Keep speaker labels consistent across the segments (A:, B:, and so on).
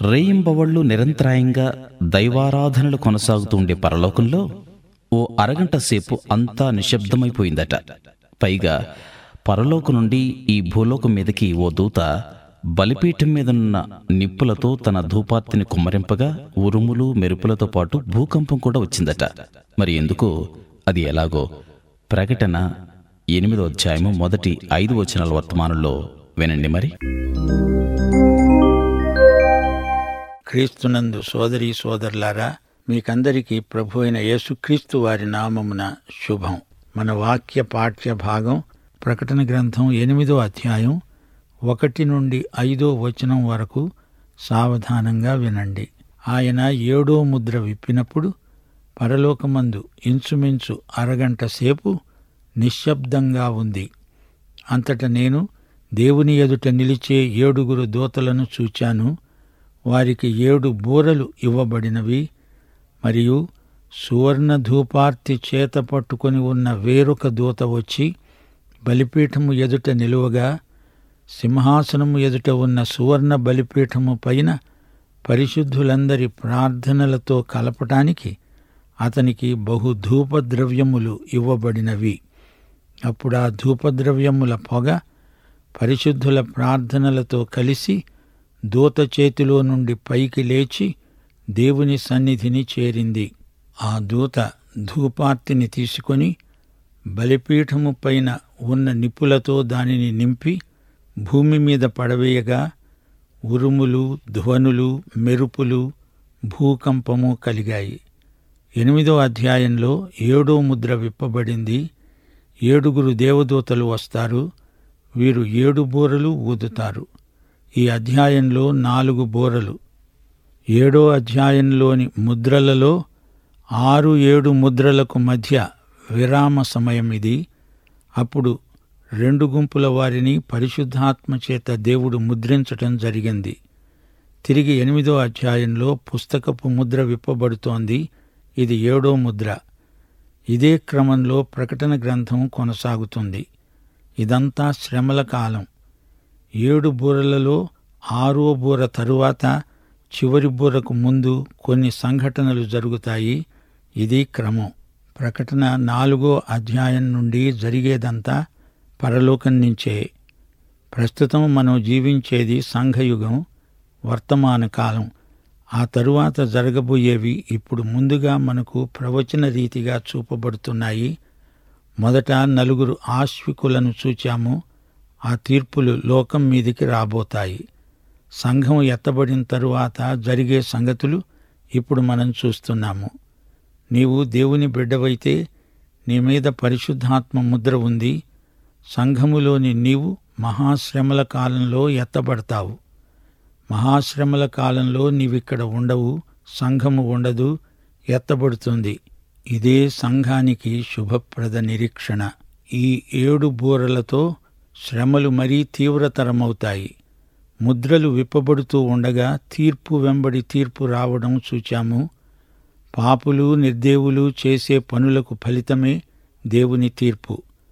A: రేయింబవళ్ళు నిరంతరాయంగా దైవారాధనలు కొనసాగుతూ ఉండే పరలోకంలో ఓ అరగంట సేపు అంతా నిశ్శబ్దమైపోయిందట పైగా పరలోకం నుండి ఈ భూలోకం మీదకి ఓ దూత బలిపీఠం మీదనున్న నిప్పులతో తన ధూపార్తిని కుమ్మరింపగా ఉరుములు మెరుపులతో పాటు భూకంపం కూడా వచ్చిందట మరి ఎందుకు అది ఎలాగో ప్రకటన ఎనిమిదో అధ్యాయము మొదటి ఐదు వచనాల వర్తమానంలో వినండి మరి
B: క్రీస్తునందు సోదరీ సోదరులారా మీకందరికీ ప్రభు అయిన యేసుక్రీస్తు వారి నామమున శుభం మన వాక్య పాఠ్య భాగం ప్రకటన గ్రంథం ఎనిమిదో అధ్యాయం ఒకటి నుండి ఐదో వచనం వరకు సావధానంగా వినండి ఆయన ఏడో ముద్ర విప్పినప్పుడు పరలోకమందు ఇంచుమించు అరగంట సేపు నిశ్శబ్దంగా ఉంది అంతట నేను దేవుని ఎదుట నిలిచే ఏడుగురు దూతలను చూచాను వారికి ఏడు బూరలు ఇవ్వబడినవి మరియు సువర్ణ ధూపార్తి చేత పట్టుకొని ఉన్న వేరొక దూత వచ్చి బలిపీఠము ఎదుట నిలువగా సింహాసనము ఎదుట ఉన్న సువర్ణ బలిపీఠము పైన పరిశుద్ధులందరి ప్రార్థనలతో కలపటానికి అతనికి బహు ధూపద్రవ్యములు ఇవ్వబడినవి అప్పుడు ఆ ధూపద్రవ్యముల పొగ పరిశుద్ధుల ప్రార్థనలతో కలిసి దూత చేతిలో నుండి పైకి లేచి దేవుని సన్నిధిని చేరింది ఆ దూత ధూపార్తిని తీసుకొని బలిపీఠము పైన ఉన్న నిప్పులతో దానిని నింపి భూమి మీద పడవేయగా ఉరుములు ధ్వనులు మెరుపులు భూకంపము కలిగాయి ఎనిమిదో అధ్యాయంలో ఏడో ముద్ర విప్పబడింది ఏడుగురు దేవదూతలు వస్తారు వీరు ఏడు బూరలు ఊదుతారు ఈ అధ్యాయంలో నాలుగు బూరలు ఏడో అధ్యాయంలోని ముద్రలలో ఆరు ఏడు ముద్రలకు మధ్య విరామ సమయం ఇది అప్పుడు రెండు గుంపుల వారిని పరిశుద్ధాత్మ చేత దేవుడు ముద్రించటం జరిగింది తిరిగి ఎనిమిదో అధ్యాయంలో పుస్తకపు ముద్ర విప్పబడుతోంది ఇది ఏడో ముద్ర ఇదే క్రమంలో ప్రకటన గ్రంథం కొనసాగుతుంది ఇదంతా శ్రమల కాలం ఏడు బూరలలో ఆరో బూర తరువాత చివరి బూరకు ముందు కొన్ని సంఘటనలు జరుగుతాయి ఇది క్రమం ప్రకటన నాలుగో అధ్యాయం నుండి జరిగేదంతా పరలోకం నుంచే ప్రస్తుతం మనం జీవించేది సంఘయుగం వర్తమాన కాలం ఆ తరువాత జరగబోయేవి ఇప్పుడు ముందుగా మనకు ప్రవచన రీతిగా చూపబడుతున్నాయి మొదట నలుగురు ఆశ్వికులను చూచాము ఆ తీర్పులు లోకం మీదికి రాబోతాయి సంఘం ఎత్తబడిన తరువాత జరిగే సంగతులు ఇప్పుడు మనం చూస్తున్నాము నీవు దేవుని బిడ్డవైతే నీ మీద పరిశుద్ధాత్మ ముద్ర ఉంది సంఘములోని నీవు మహాశ్రమల కాలంలో ఎత్తబడతావు మహాశ్రమల కాలంలో నీవిక్కడ ఉండవు సంఘము ఉండదు ఎత్తబడుతుంది ఇదే సంఘానికి శుభప్రద నిరీక్షణ ఈ ఏడు బూరలతో శ్రమలు మరీ తీవ్రతరమవుతాయి ముద్రలు విప్పబడుతూ ఉండగా తీర్పు వెంబడి తీర్పు రావడం చూచాము పాపులు నిర్దేవులు చేసే పనులకు ఫలితమే దేవుని తీర్పు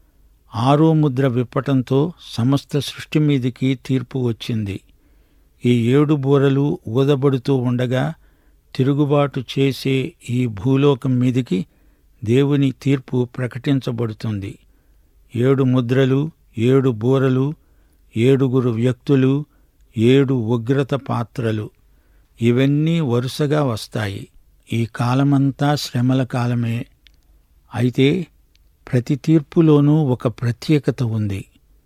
B: ఆరో ముద్ర విప్పటంతో సమస్త సృష్టి మీదికి తీర్పు వచ్చింది ఈ ఏడు బూరలు ఊదబడుతూ ఉండగా తిరుగుబాటు చేసే ఈ భూలోకం మీదికి దేవుని తీర్పు ప్రకటించబడుతుంది ఏడు ముద్రలు ఏడు బూరలు ఏడుగురు వ్యక్తులు ఏడు ఉగ్రత పాత్రలు ఇవన్నీ వరుసగా వస్తాయి ఈ కాలమంతా శ్రమల కాలమే అయితే ప్రతి తీర్పులోనూ ఒక ప్రత్యేకత ఉంది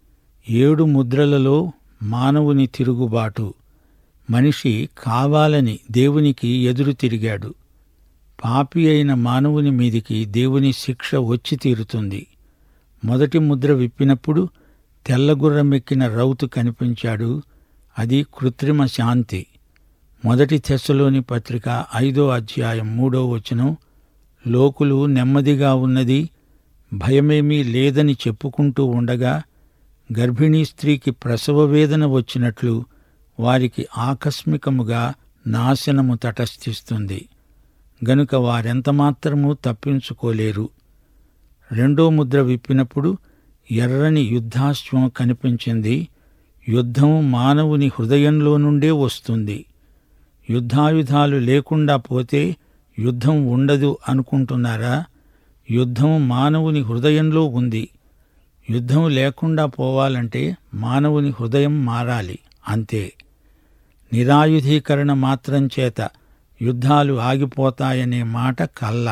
B: ఏడు ముద్రలలో మానవుని తిరుగుబాటు మనిషి కావాలని దేవునికి ఎదురు తిరిగాడు పాపి అయిన మానవుని మీదికి దేవుని శిక్ష వచ్చి తీరుతుంది మొదటి ముద్ర విప్పినప్పుడు తెల్లగుర్రమెక్కిన రౌతు కనిపించాడు అది కృత్రిమ శాంతి మొదటి తెస్సలోని పత్రిక ఐదో అధ్యాయం మూడో వచనం లోకులు నెమ్మదిగా ఉన్నది భయమేమీ లేదని చెప్పుకుంటూ ఉండగా గర్భిణీ స్త్రీకి ప్రసవ వేదన వచ్చినట్లు వారికి ఆకస్మికముగా నాశనము తటస్థిస్తుంది గనుక వారెంతమాత్రమూ తప్పించుకోలేరు రెండో ముద్ర విప్పినప్పుడు ఎర్రని యుద్ధాశ్వం కనిపించింది యుద్ధం మానవుని హృదయంలో నుండే వస్తుంది యుద్ధాయుధాలు లేకుండా పోతే యుద్ధం ఉండదు అనుకుంటున్నారా యుద్ధం మానవుని హృదయంలో ఉంది యుద్ధం లేకుండా పోవాలంటే మానవుని హృదయం మారాలి అంతే నిరాయుధీకరణ మాత్రం చేత యుద్ధాలు ఆగిపోతాయనే మాట కల్ల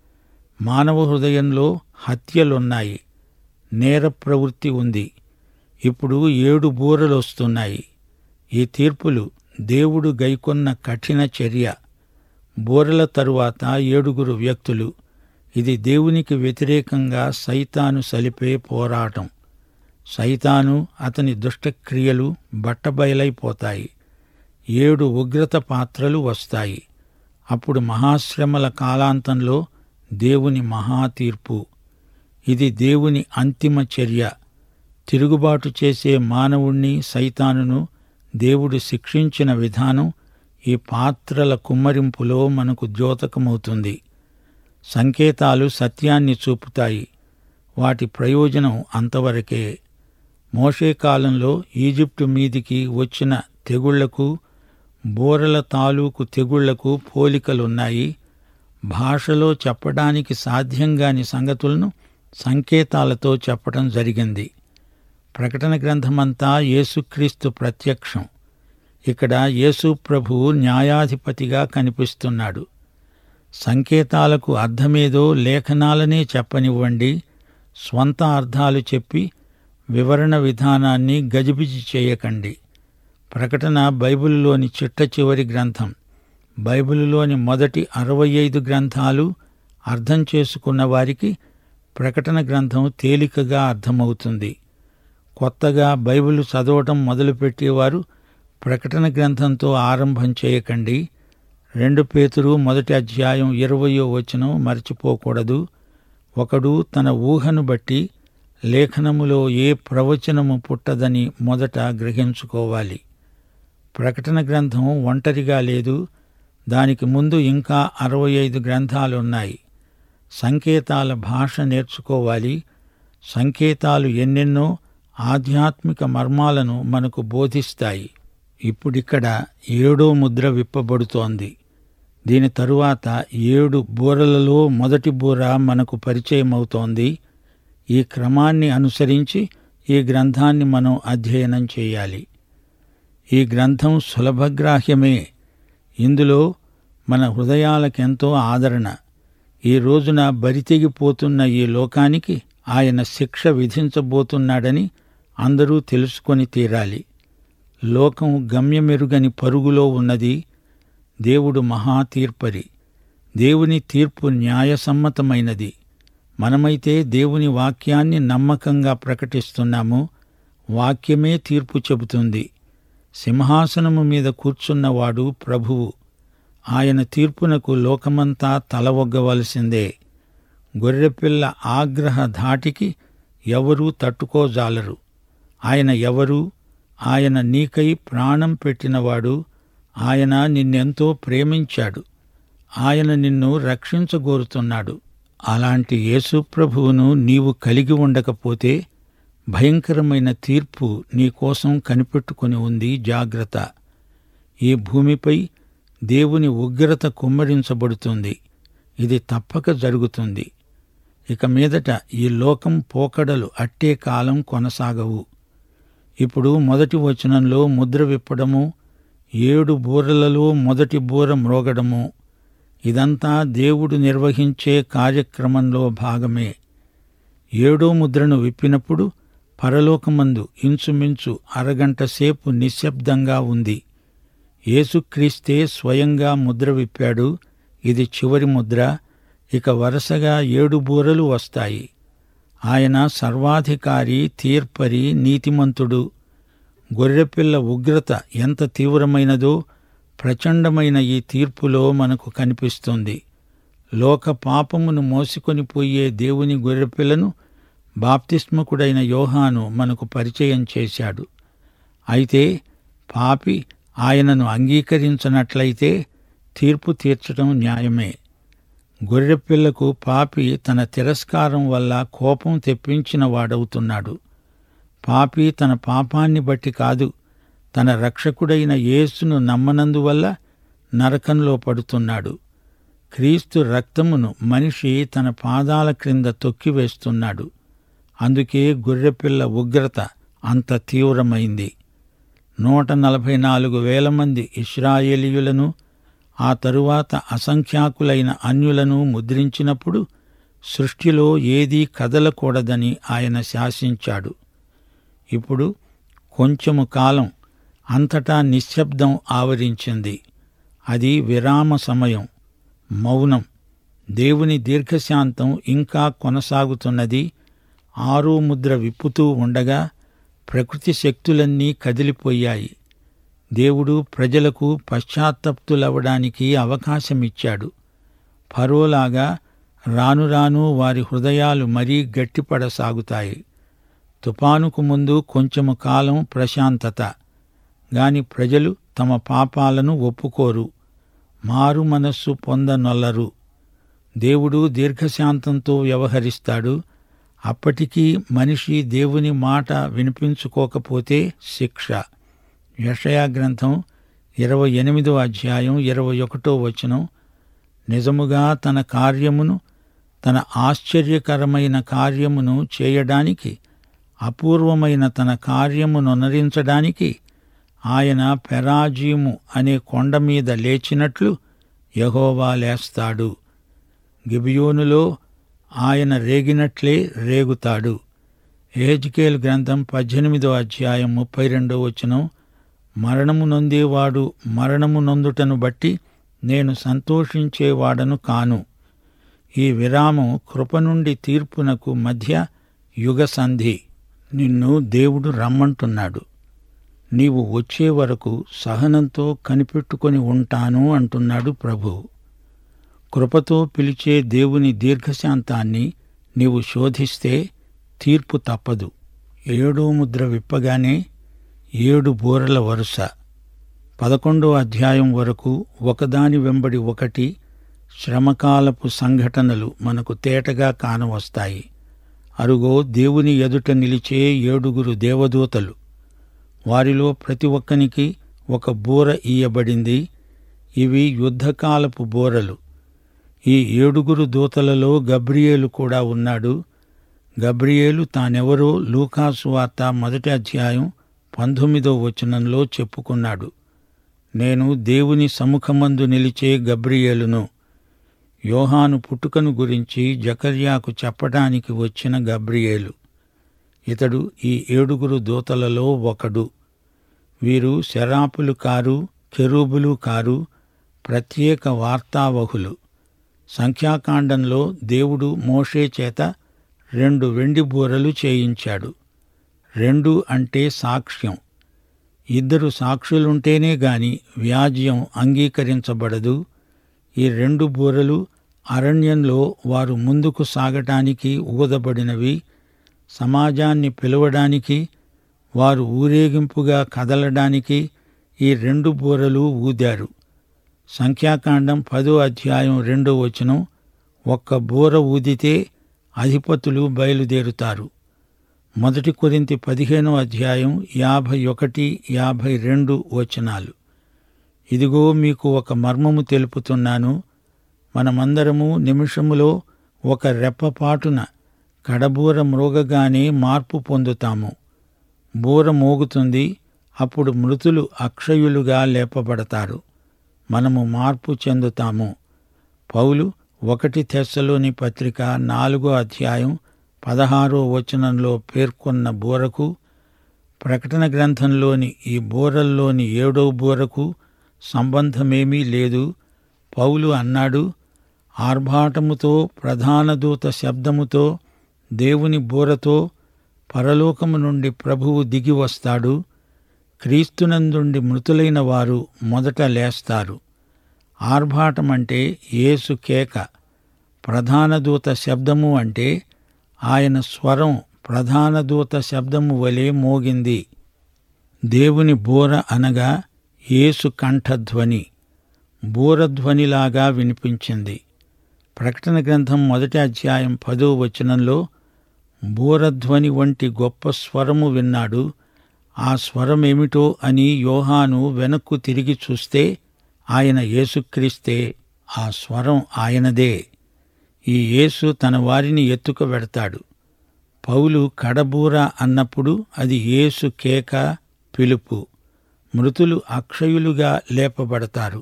B: మానవ హృదయంలో హత్యలున్నాయి నేర ప్రవృత్తి ఉంది ఇప్పుడు ఏడు బూరలు వస్తున్నాయి ఈ తీర్పులు దేవుడు గైకొన్న కఠిన చర్య బూరల తరువాత ఏడుగురు వ్యక్తులు ఇది దేవునికి వ్యతిరేకంగా సైతాను సలిపే పోరాటం సైతాను అతని దుష్టక్రియలు బట్టబయలైపోతాయి ఏడు ఉగ్రత పాత్రలు వస్తాయి అప్పుడు మహాశ్రమల కాలాంతంలో దేవుని మహాతీర్పు ఇది దేవుని అంతిమ చర్య తిరుగుబాటు చేసే మానవుణ్ణి సైతానును దేవుడు శిక్షించిన విధానం ఈ పాత్రల కుమ్మరింపులో మనకు ద్యోతకమవుతుంది సంకేతాలు సత్యాన్ని చూపుతాయి వాటి ప్రయోజనం అంతవరకే మోషే కాలంలో ఈజిప్టు మీదికి వచ్చిన తెగుళ్లకు బోరల తాలూకు తెగుళ్లకు పోలికలున్నాయి భాషలో చెప్పడానికి సాధ్యంగాని సంగతులను సంకేతాలతో చెప్పడం జరిగింది ప్రకటన గ్రంథమంతా యేసుక్రీస్తు ప్రత్యక్షం ఇక్కడ యేసు ప్రభువు న్యాయాధిపతిగా కనిపిస్తున్నాడు సంకేతాలకు అర్థమేదో లేఖనాలనే చెప్పనివ్వండి స్వంత అర్థాలు చెప్పి వివరణ విధానాన్ని గజిబిజి చేయకండి ప్రకటన బైబిలులోని చిట్ట చివరి గ్రంథం బైబిలులోని మొదటి అరవై ఐదు గ్రంథాలు అర్థం చేసుకున్న వారికి ప్రకటన గ్రంథం తేలికగా అర్థమవుతుంది కొత్తగా బైబిల్ చదవటం మొదలుపెట్టేవారు ప్రకటన గ్రంథంతో ఆరంభం చేయకండి రెండు పేతురు మొదటి అధ్యాయం ఇరవయో వచనం మర్చిపోకూడదు ఒకడు తన ఊహను బట్టి లేఖనములో ఏ ప్రవచనము పుట్టదని మొదట గ్రహించుకోవాలి ప్రకటన గ్రంథం ఒంటరిగా లేదు దానికి ముందు ఇంకా అరవై ఐదు గ్రంథాలున్నాయి సంకేతాల భాష నేర్చుకోవాలి సంకేతాలు ఎన్నెన్నో ఆధ్యాత్మిక మర్మాలను మనకు బోధిస్తాయి ఇప్పుడిక్కడ ఏడో ముద్ర విప్పబడుతోంది దీని తరువాత ఏడు బూరలలో మొదటి బూర మనకు పరిచయమవుతోంది ఈ క్రమాన్ని అనుసరించి ఈ గ్రంథాన్ని మనం అధ్యయనం చేయాలి ఈ గ్రంథం సులభగ్రాహ్యమే ఇందులో మన హృదయాలకెంతో ఆదరణ ఈ రోజున బరితెగిపోతున్న ఈ లోకానికి ఆయన శిక్ష విధించబోతున్నాడని అందరూ తెలుసుకొని తీరాలి లోకం గమ్యమెరుగని పరుగులో ఉన్నది దేవుడు మహాతీర్పరి దేవుని తీర్పు న్యాయసమ్మతమైనది మనమైతే దేవుని వాక్యాన్ని నమ్మకంగా ప్రకటిస్తున్నాము వాక్యమే తీర్పు చెబుతుంది సింహాసనము మీద కూర్చున్నవాడు ప్రభువు ఆయన తీర్పునకు లోకమంతా తలవొగ్గవలసిందే గొర్రెపిల్ల ఆగ్రహ ధాటికి ఎవరూ తట్టుకోజాలరు ఆయన ఎవరు ఆయన నీకై ప్రాణం పెట్టినవాడు ఆయన నిన్నెంతో ప్రేమించాడు ఆయన నిన్ను రక్షించగోరుతున్నాడు అలాంటి యేసు ప్రభువును నీవు కలిగి ఉండకపోతే భయంకరమైన తీర్పు నీకోసం కనిపెట్టుకుని ఉంది జాగ్రత్త ఈ భూమిపై దేవుని ఉగ్రత కుమ్మరించబడుతుంది ఇది తప్పక జరుగుతుంది ఇక మీదట ఈ లోకం పోకడలు అట్టే కాలం కొనసాగవు ఇప్పుడు మొదటి వచనంలో ముద్ర విప్పడము ఏడు బూరలలో మొదటి బూర మ్రోగడము ఇదంతా దేవుడు నిర్వహించే కార్యక్రమంలో భాగమే ఏడో ముద్రను విప్పినప్పుడు పరలోకమందు ఇంచుమించు అరగంట సేపు నిశ్శబ్దంగా ఉంది యేసుక్రీస్తే స్వయంగా ముద్ర విప్పాడు ఇది చివరి ముద్ర ఇక వరుసగా ఏడు బూరలు వస్తాయి ఆయన సర్వాధికారి తీర్పరి నీతిమంతుడు గొర్రెపిల్ల ఉగ్రత ఎంత తీవ్రమైనదో ప్రచండమైన ఈ తీర్పులో మనకు కనిపిస్తుంది లోక పాపమును మోసుకొని పోయే దేవుని గొర్రెపిల్లను బాప్తిస్మకుడైన యోహాను మనకు పరిచయం చేశాడు అయితే పాపి ఆయనను అంగీకరించనట్లయితే తీర్పు తీర్చడం న్యాయమే గొర్రెపిల్లకు పాపి తన తిరస్కారం వల్ల కోపం తెప్పించిన వాడవుతున్నాడు పాపి తన పాపాన్ని బట్టి కాదు తన రక్షకుడైన యేసును నమ్మనందువల్ల నరకంలో పడుతున్నాడు క్రీస్తు రక్తమును మనిషి తన పాదాల క్రింద తొక్కివేస్తున్నాడు అందుకే గొర్రెపిల్ల ఉగ్రత అంత తీవ్రమైంది నూట నలభై నాలుగు వేల మంది ఇస్రాయేలీయులను ఆ తరువాత అసంఖ్యాకులైన అన్యులను ముద్రించినప్పుడు సృష్టిలో ఏదీ కదలకూడదని ఆయన శాసించాడు ఇప్పుడు కొంచెము కాలం అంతటా నిశ్శబ్దం ఆవరించింది అది విరామ సమయం మౌనం దేవుని దీర్ఘశాంతం ఇంకా కొనసాగుతున్నది ఆరో ముద్ర విప్పుతూ ఉండగా ప్రకృతి శక్తులన్నీ కదిలిపోయాయి దేవుడు ప్రజలకు పశ్చాత్తప్తులవడానికి అవకాశమిచ్చాడు ఫరోలాగా రాను రాను వారి హృదయాలు మరీ గట్టిపడసాగుతాయి తుపానుకు ముందు కొంచెము కాలం ప్రశాంతత గాని ప్రజలు తమ పాపాలను ఒప్పుకోరు మారు మనస్సు పొందనొల్లరు దేవుడు దీర్ఘశాంతంతో వ్యవహరిస్తాడు అప్పటికీ మనిషి దేవుని మాట వినిపించుకోకపోతే శిక్ష యషయా గ్రంథం ఇరవై ఎనిమిదో అధ్యాయం ఇరవై ఒకటో వచనం నిజముగా తన కార్యమును తన ఆశ్చర్యకరమైన కార్యమును చేయడానికి అపూర్వమైన తన కార్యమును నరించడానికి ఆయన పెరాజీము అనే కొండ మీద లేచినట్లు యహోవా లేస్తాడు గిబియోనులో ఆయన రేగినట్లే రేగుతాడు ఏజ్కేల్ గ్రంథం పద్దెనిమిదో అధ్యాయం ముప్పై రెండో వచనం మరణము నొందేవాడు మరణము నొందుటను బట్టి నేను సంతోషించేవాడను కాను ఈ విరామం కృప నుండి తీర్పునకు మధ్య యుగ సంధి నిన్ను దేవుడు రమ్మంటున్నాడు నీవు వచ్చే వరకు సహనంతో కనిపెట్టుకొని ఉంటాను అంటున్నాడు ప్రభువు కృపతో పిలిచే దేవుని దీర్ఘశాంతాన్ని నీవు శోధిస్తే తీర్పు తప్పదు ఏడో ముద్ర విప్పగానే ఏడు బూరల వరుస పదకొండో అధ్యాయం వరకు ఒకదాని వెంబడి ఒకటి శ్రమకాలపు సంఘటనలు మనకు తేటగా కానవస్తాయి అరుగో దేవుని ఎదుట నిలిచే ఏడుగురు దేవదూతలు వారిలో ప్రతి ఒక్కనికి ఒక బూర ఇయ్యబడింది ఇవి యుద్ధకాలపు బూరలు ఈ ఏడుగురు దూతలలో గబ్రియేలు కూడా ఉన్నాడు గబ్రియేలు తానెవరో లూకాసు వార్త మొదటి అధ్యాయం పంతొమ్మిదో వచనంలో చెప్పుకున్నాడు నేను దేవుని సముఖమందు నిలిచే గబ్రియేలును యోహాను పుట్టుకను గురించి జకర్యాకు చెప్పడానికి వచ్చిన గబ్రియేలు ఇతడు ఈ ఏడుగురు దూతలలో ఒకడు వీరు శరాపులు కారు కెరూబులు కారు ప్రత్యేక వార్తావహులు సంఖ్యాకాండంలో దేవుడు మోషే చేత రెండు వెండి బూరలు చేయించాడు రెండు అంటే సాక్ష్యం ఇద్దరు సాక్షులుంటేనే గాని వ్యాజ్యం అంగీకరించబడదు ఈ రెండు బూరలు అరణ్యంలో వారు ముందుకు సాగటానికి ఊదబడినవి సమాజాన్ని పిలవడానికి వారు ఊరేగింపుగా కదలడానికి ఈ రెండు బూరలు ఊదారు సంఖ్యాకాండం పదో అధ్యాయం రెండో వచనం ఒక్క బూర ఊదితే అధిపతులు బయలుదేరుతారు మొదటి కొరింతి పదిహేనో అధ్యాయం యాభై ఒకటి యాభై రెండు వచనాలు ఇదిగో మీకు ఒక మర్మము తెలుపుతున్నాను మనమందరము నిమిషములో ఒక రెప్పపాటున కడబూర మ్రోగగానే మార్పు పొందుతాము బూర మోగుతుంది అప్పుడు మృతులు అక్షయులుగా లేపబడతారు మనము మార్పు చెందుతాము పౌలు ఒకటి తెస్సలోని పత్రిక నాలుగో అధ్యాయం పదహారో వచనంలో పేర్కొన్న బూరకు ప్రకటన గ్రంథంలోని ఈ బూరల్లోని ఏడో బూరకు సంబంధమేమీ లేదు పౌలు అన్నాడు ఆర్భాటముతో ప్రధాన దూత శబ్దముతో దేవుని బూరతో పరలోకము నుండి ప్రభువు దిగి వస్తాడు క్రీస్తునందుండి మృతులైన వారు మొదట లేస్తారు ఆర్భాటమంటే యేసు కేక ప్రధాన దూత శబ్దము అంటే ఆయన స్వరం ప్రధాన దూత శబ్దము వలె మోగింది దేవుని బూర అనగా యేసు కంఠధ్వని బూరధ్వనిలాగా వినిపించింది ప్రకటన గ్రంథం మొదటి అధ్యాయం పదో వచనంలో బూరధ్వని వంటి గొప్ప స్వరము విన్నాడు ఆ స్వరమేమిటో అని యోహాను వెనక్కు తిరిగి చూస్తే ఆయన యేసుక్రీస్తే ఆ స్వరం ఆయనదే ఈ యేసు తన వారిని ఎత్తుకు వెడతాడు పౌలు కడబూర అన్నప్పుడు అది యేసు కేక పిలుపు మృతులు అక్షయులుగా లేపబడతారు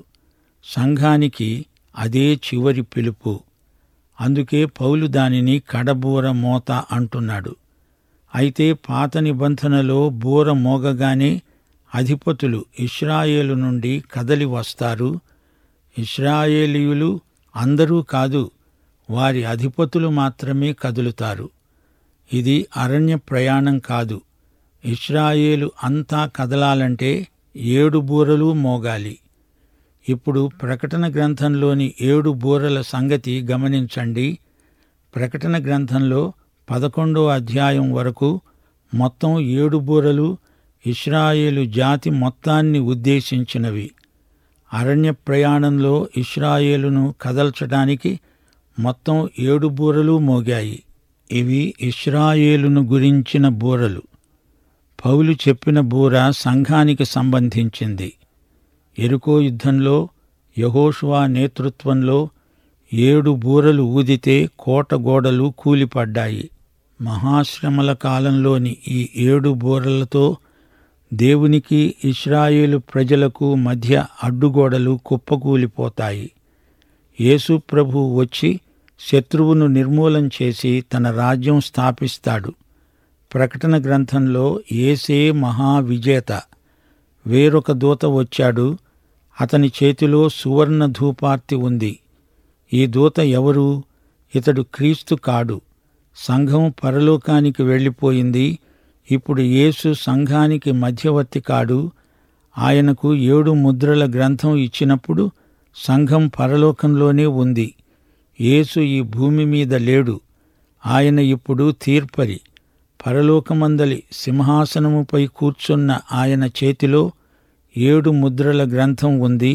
B: సంఘానికి అదే చివరి పిలుపు అందుకే పౌలు దానిని కడబూర మోత అంటున్నాడు అయితే పాత నిబంధనలో బూర మోగగానే అధిపతులు ఇస్రాయేలు నుండి కదలి వస్తారు ఇస్రాయేలీయులు అందరూ కాదు వారి అధిపతులు మాత్రమే కదులుతారు ఇది అరణ్య ప్రయాణం కాదు ఇస్రాయేలు అంతా కదలాలంటే ఏడు బూరలు మోగాలి ఇప్పుడు ప్రకటన గ్రంథంలోని ఏడు బూరల సంగతి గమనించండి ప్రకటన గ్రంథంలో పదకొండో అధ్యాయం వరకు మొత్తం ఏడు బూరలు ఇస్రాయేలు జాతి మొత్తాన్ని ఉద్దేశించినవి అరణ్య ప్రయాణంలో ఇస్రాయేలును కదల్చడానికి మొత్తం ఏడు బూరలు మోగాయి ఇవి ఇస్రాయేలును గురించిన బూరలు పౌలు చెప్పిన బూర సంఘానికి సంబంధించింది ఎరుకో యుద్ధంలో యహోషువా నేతృత్వంలో ఏడు బూరలు ఊదితే కోట గోడలు కూలిపడ్డాయి మహాశ్రమల కాలంలోని ఈ ఏడు బూరలతో దేవునికి ఇస్రాయేలు ప్రజలకు మధ్య అడ్డుగోడలు కుప్పకూలిపోతాయి యేసు ప్రభు వచ్చి శత్రువును నిర్మూలం చేసి తన రాజ్యం స్థాపిస్తాడు ప్రకటన గ్రంథంలో ఏసే మహావిజేత వేరొక దూత వచ్చాడు అతని చేతిలో సువర్ణ ధూపార్తి ఉంది ఈ దూత ఎవరు ఇతడు క్రీస్తు కాడు సంఘం పరలోకానికి వెళ్ళిపోయింది ఇప్పుడు యేసు సంఘానికి మధ్యవర్తి కాడు ఆయనకు ఏడు ముద్రల గ్రంథం ఇచ్చినప్పుడు సంఘం పరలోకంలోనే ఉంది యేసు ఈ భూమి మీద లేడు ఆయన ఇప్పుడు తీర్పరి పరలోకమందలి సింహాసనముపై కూర్చున్న ఆయన చేతిలో ఏడు ముద్రల గ్రంథం ఉంది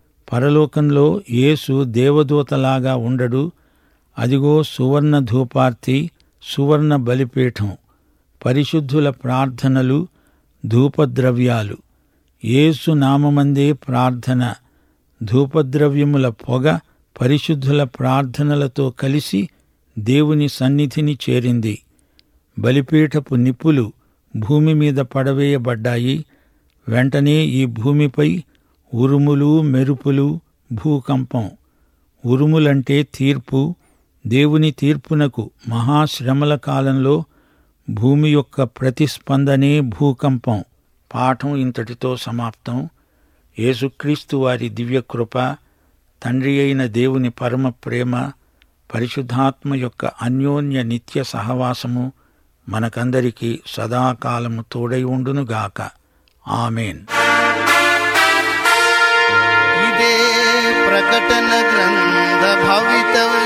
B: పరలోకంలో యేసు దేవదూతలాగా ఉండడు అదిగో సువర్ణ ధూపార్తి సువర్ణ బలిపీఠం పరిశుద్ధుల ప్రార్థనలు ధూపద్రవ్యాలు యేసు నామమందే ప్రార్థన ధూపద్రవ్యముల పొగ పరిశుద్ధుల ప్రార్థనలతో కలిసి దేవుని సన్నిధిని చేరింది బలిపీఠపు నిప్పులు భూమి మీద పడవేయబడ్డాయి వెంటనే ఈ భూమిపై ఉరుములు మెరుపులు భూకంపం ఉరుములంటే తీర్పు దేవుని తీర్పునకు మహాశ్రమల కాలంలో భూమి యొక్క ప్రతిస్పందనే భూకంపం పాఠం ఇంతటితో సమాప్తం యేసుక్రీస్తు వారి దివ్యకృప తండ్రి అయిన దేవుని పరమ ప్రేమ పరిశుద్ధాత్మ యొక్క అన్యోన్య నిత్య సహవాసము మనకందరికీ సదాకాలము తోడై ఉండునుగాక ఆమెన్
C: ఇదే ప్రకటన గ్రంథ భవితవ్య